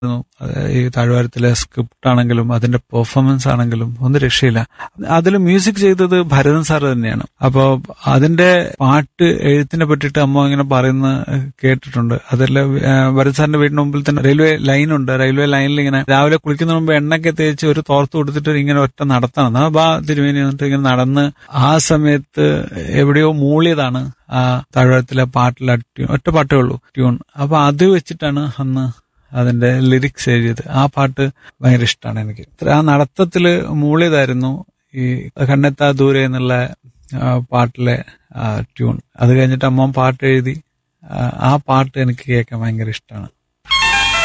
ഈ താഴ്വാരത്തിലെ സ്ക്രിപ്റ്റ് ആണെങ്കിലും അതിന്റെ പെർഫോമൻസ് ആണെങ്കിലും ഒന്നും രക്ഷയില്ല അതിൽ മ്യൂസിക് ചെയ്തത് ഭരതൻ സാർ തന്നെയാണ് അപ്പോൾ അതിന്റെ പാട്ട് എഴുത്തിനെ പറ്റിയിട്ട് അമ്മ ഇങ്ങനെ പറയുന്ന കേട്ടിട്ടുണ്ട് അതിൽ ഭരത് സാറിന്റെ വീടിന് മുമ്പിൽ തന്നെ റെയിൽവേ ലൈൻ ഉണ്ട് റെയിൽവേ ലൈനിൽ ഇങ്ങനെ രാവിലെ കുളിക്കുന്ന മുമ്പ് എണ്ണയൊക്കെ തേച്ച് ഒരു തോർത്ത് കൊടുത്തിട്ട് ഇങ്ങനെ ഒറ്റ നടത്താണ് ആ ബാ തിരുമേനി എന്നിട്ട് ഇങ്ങനെ നടന്ന് ആ സമയത്ത് എവിടെയോ മൂളിയതാണ് ആ താഴ്വാരത്തിലെ പാട്ടിലെ ട്യൂൺ ഒറ്റ പാട്ടേ ഉള്ളൂ ട്യൂൺ അപ്പൊ അത് വെച്ചിട്ടാണ് അന്ന് അതിന്റെ ലിറിക്സ് എഴുതിയത് ആ പാട്ട് ഭയങ്കര ഇഷ്ടമാണ് എനിക്ക് ആ നടത്തത്തില് മൂളിയതായിരുന്നു ഈ കണ്ണെത്താ ദൂരെ എന്നുള്ള പാട്ടിലെ ട്യൂൺ അത് കഴിഞ്ഞിട്ട് അമ്മ പാട്ട് എഴുതി ആ പാട്ട് എനിക്ക് കേൾക്കാൻ ഭയങ്കര ഇഷ്ടമാണ്